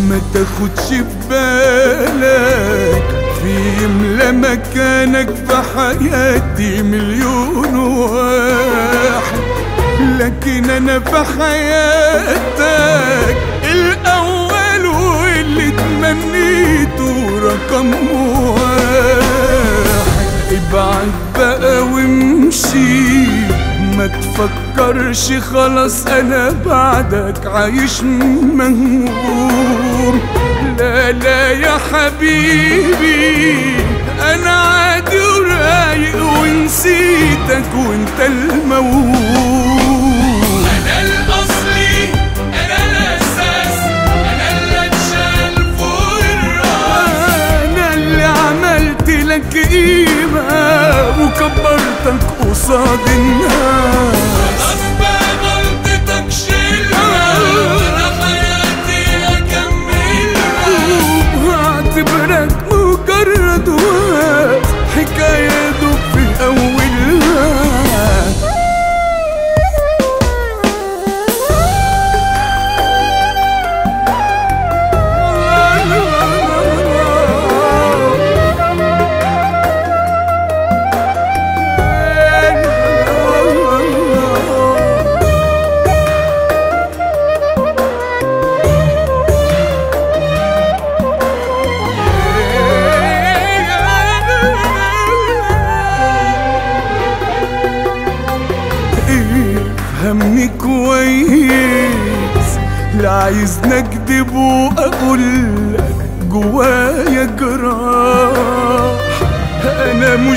ما تاخدش بالك في يملى مكانك في حياتي مليون واحد لكن انا في حياتك الاول واللي تمنيته رقم واحد ابعد بقى وامشي ما تفكرش خلاص انا بعدك عايش مهموم لا لا يا حبيبي انا عادي ورايق ونسيتك وانت الموهوم انا الاصلي انا الاساس انا اللي اتشال فوق الراس انا اللي عملت لك قيمة وكبرتك قصاد الناس خلاص بقى غلطتك شيلها انا حياتي اكملها واعتبرك مجرد وقت حكاية دوب في أولها افهمني كويس لا عايزني اكدب واقول لك جوايا جراح انا مش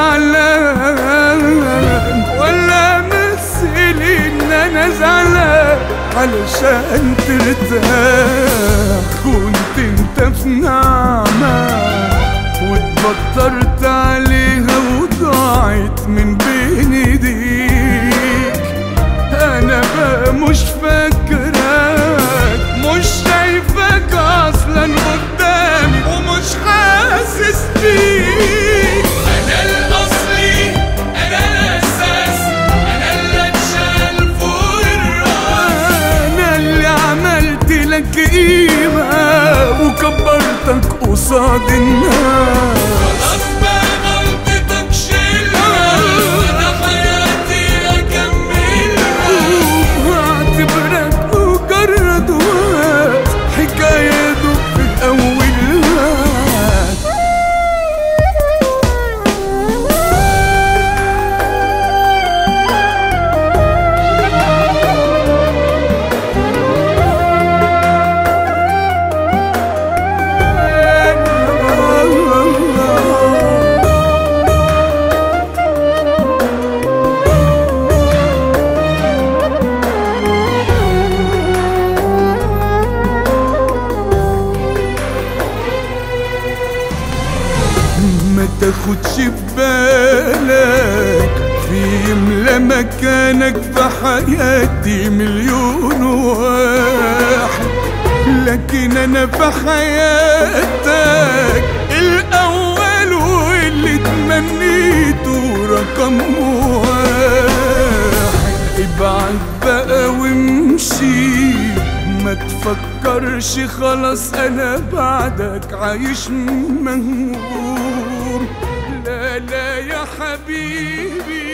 زعلان ولا مثل ان انا زعلان علشان ترتاح كنت انت في نعمه واتبطرت عليها وضاعت من بين ايديك انا بقى مش فاكرك مش شايفك اصلا قدامي ومش حاسس بيك انا الاصلي انا الاساس انا اللي اتشال فوق الراس انا اللي عملت لك قيمة وكبرتك قصاد الناس خلاص بقى غلطتك شيلها انا حياتي اكملها واعتبرك مجرد وقت حكاية دوب في أولها ما تاخدش بالك في يملى مكانك في حياتي مليون واحد لكن انا في حياتك الاول واللي تمنيته رقم واحد ابعد بقى وامشي ما تفكرش خلاص انا بعدك عايش مهموم لا لا يا حبيبي